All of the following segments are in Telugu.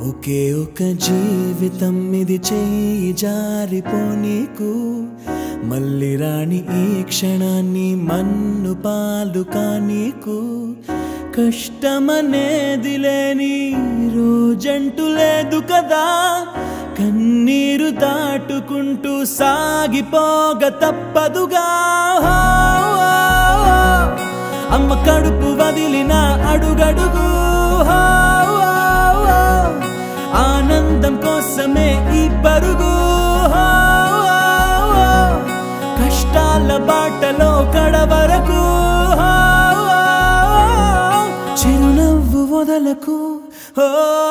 ఒకే ఒక జీవితం ఇది చేయి జారిపోనీకు మళ్ళీ రాణి ఈ క్షణాన్ని మన్ను పాలు కానీకు కష్టమనేది లేని రోజంటూ లేదు కదా కన్నీరు దాటుకుంటూ సాగిపోగ తప్పదుగా అమ్మ కడుపు వదిలిన అడుగడుగు ఆనందం కోసమే ఈ పరుగు కష్టాల బాటలో కడవరకు చిరునవ్వు వదలకు ఓ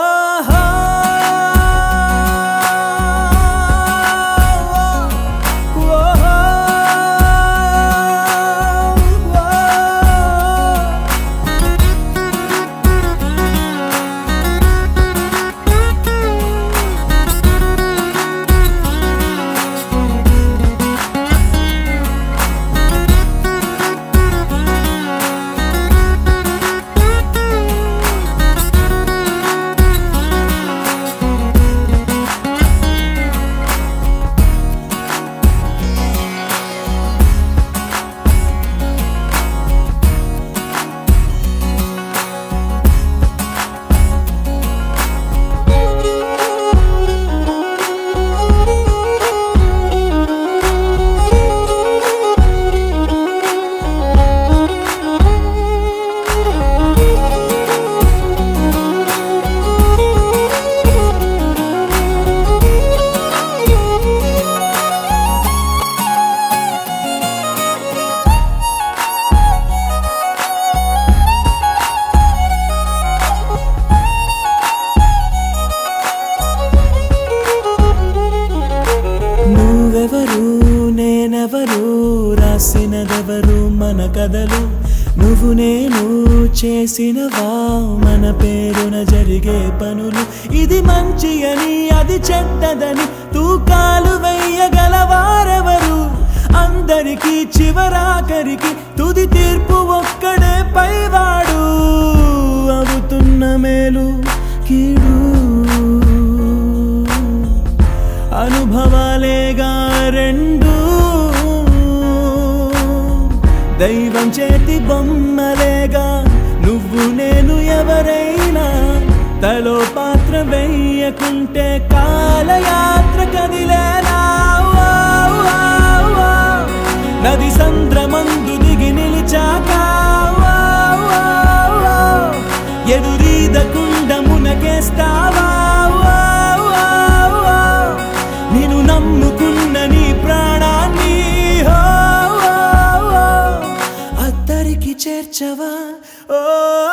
నువ్వెవరు నేనెవరు రాసినదెవరు మన కథలు నువ్వు నేను చేసినవా మన పేరున జరిగే పనులు ఇది మంచి అని అది చెడ్డదని తూకాలు వెయ్యగలవారెవరు అందరికీ చివరాఖరికి తుది తీర్పు ఒక్కడే పైవాడు అవుతున్న మేలు కీడు అనుభవాలేగా రెండు దైవం చేతి బొమ్మలేగా నువ్వు నేను ఎవరైనా తలో పాత్ర వెయ్యకుంటే కాలయాత్ర కదిలేనా ఓ, ఓ, ఓ. నది సంద్రమందు దిగి నిలిచాక ఓ, ఓ, ఓ. ఎదురీదకుండా మునకేస్తావా ఓ, ఓ, ఓ. నేను నమ్ముకున్న నీ ప్రాణాన్ని ఓ, ఓ, ఓ. అద్దరికి చేర్చవా ఓ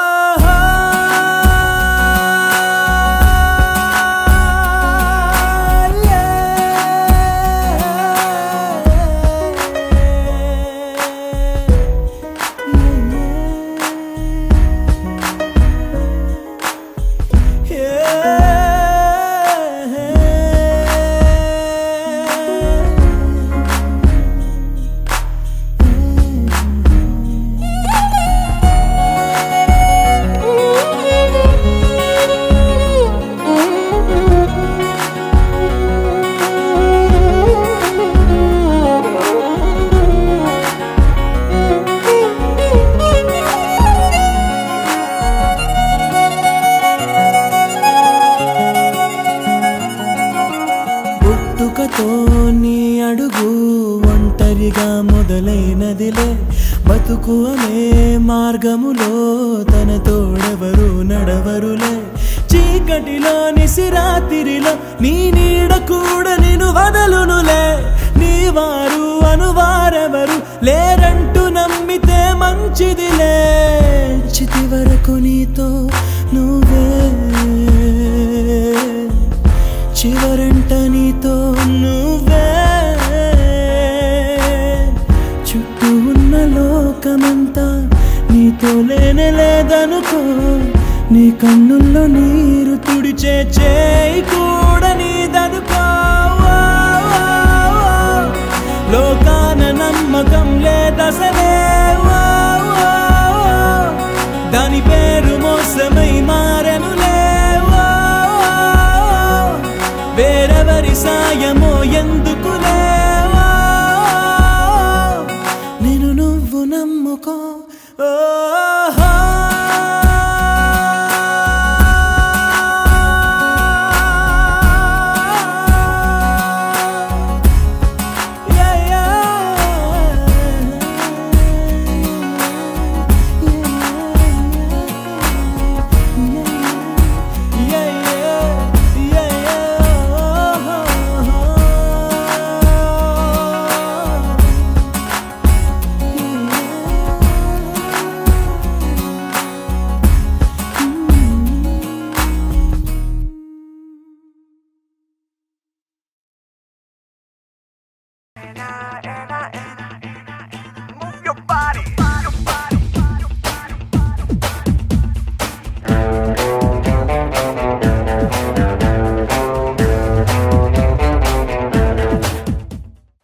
పుట్టుకతో నీ అడుగు ఒంటరిగా మొదలైనదిలే బతుకు అనే మార్గములో తన తోడెవరు నడవరులే చీకటిలో నిసిరాతిరిలో నీ నీడ కూడా నేను వదలునులే నీ వారు అనువారెవరు లేరంటూ నమ్మితే మంచిదిలే చితి వరకు నీతో నువ్వే చివరంట నీతో నువ్వే చుట్టూ ఉన్న లోకమంతా నీతో లేనే లేదనుకో నీ కన్నుల్లో నీరు తుడిచే చేయి కూడా నీదనుకో ఓ, ఓ, ఓ. లోకాన నమ్మకం లేదసలే ఓ, ఓ, ఓ. దాని పేరు మోసమై మారెనులే ఓ, ఓ, వేరెవరి సాయమో ఎందుకులే